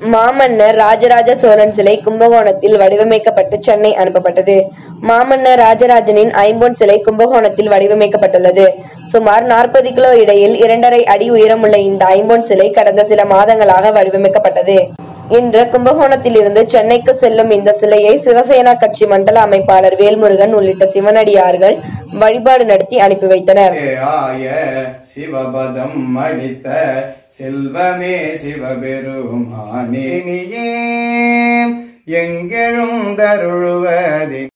மாமன்னர் ராஜராஜ சோழன் சிலை கும்பகோணத்தில் வடிவமைக்கப்பட்டு சென்னை அனுப்பப்பட்டது மாமன்னர் ராஜராஜனின் ஐம்பொன் சிலை கும்பகோணத்தில் வடிவமைக்கப்பட்டுள்ளது சுமார் நாற்பது கிலோ இடையில் இரண்டரை அடி உயரமுள்ள இந்த ஐம்பொன் சிலை கடந்த சில மாதங்களாக வடிவமைக்கப்பட்டது இன்று கும்பகோணத்திலிருந்து சென்னைக்கு செல்லும் இந்த சிலையை சிவசேனா கட்சி மண்டல அமைப்பாளர் வேல்முருகன் உள்ளிட்ட சிவனடியார்கள் வழிபாடு நடத்தி அனுப்பி வைத்தனர் ஆய சிவபதம் அளித்த செல்வமே சிவபெருமானே நீயே எங்கெழுந்தருள்வதே